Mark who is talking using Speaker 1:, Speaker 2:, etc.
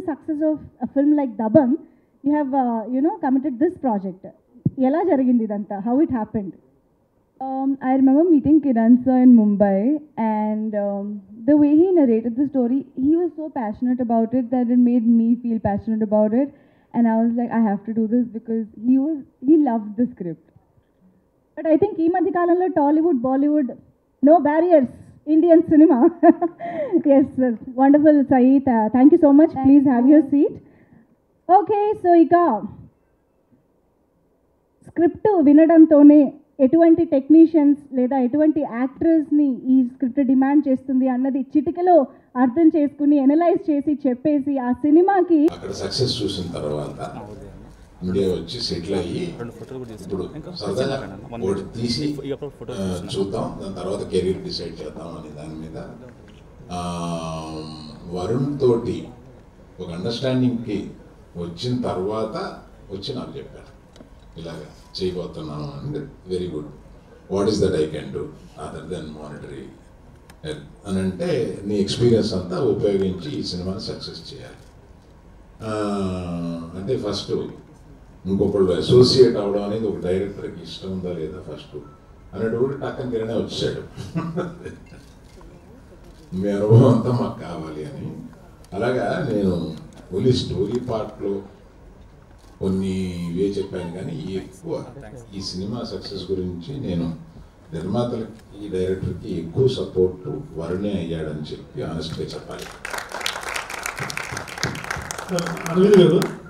Speaker 1: Success of film like Dabangg you have you no committed this project ఎలా జరిగింది ఇదంతా how it happened
Speaker 2: Um, I remember meeting Kiran sir in Mumbai, and um, the way he narrated the story, he was so passionate about it that it made me feel passionate about it. And I was like, I have to do this because he was he loved the script.
Speaker 1: But I think ఈ మధ్య కాలంలో Tollywood Bollywood no barriers Indian cinema yes wonderful Sai thank you so much please have your seat okay so ఇక script వినడంతోనే ఎటువంటి technicians లేదా ఎటువంటి యాక్టర్స్ని ఈ script demand చేస్తుంది అన్నది చిటికలో అర్థం చేసుకుని ఎనలైజ్ చేసి చెప్పేసి ఆ సినిమాకి
Speaker 3: అక్కడ సక్సెస్ చూసిన తర్వాత ఇండియా వచ్చి సెటిల్ అయ్యి ఇప్పుడు సరదాగా ఒకటి తీసి ఆ, చూద్దాం దాని తర్వాత కెరీర్ డిసైడ్ చేద్దాం అనే దాని మీద ఆ, వరుణ్ తోటి ఒక అండర్స్టాండింగ్కి వచ్చిన తర్వాత వచ్చి నాకు చెప్పారు ఇలాగ చేయబోతున్నాను and very good what is that I can do other than monetary అని అంటే నీ ఎక్స్పీరియన్స్ అంతా ఉపయోగించి ఈ సినిమాని సక్సెస్ చేయాలి ఆ, అంటే ఫస్ట్ ఇంకొకళ్ళు అసోసియేట్ అవడం అనేది ఒక డైరెక్టర్కి ఇష్టం ఉందా లేదా ఫస్ట్ అనేటప్పుడు టక్కన కిరణే వచ్చాడు మీ అనుభవం అంతా మాకు కావాలి అని అలాగా నేను ఓన్లీ స్టోరీ పార్ట్లో కొన్ని ఇవే చెప్పాను కానీ ఎక్కువ ఈ సినిమా సక్సెస్ గురించి నేను నిర్మాతలకి ఈ డైరెక్టర్కి ఎక్కువ సపోర్ట్ వరుణే అయ్యాడని చెప్పి ఆనెస్ట్గా చెప్పాలి
Speaker 4: అరవింద్ గారు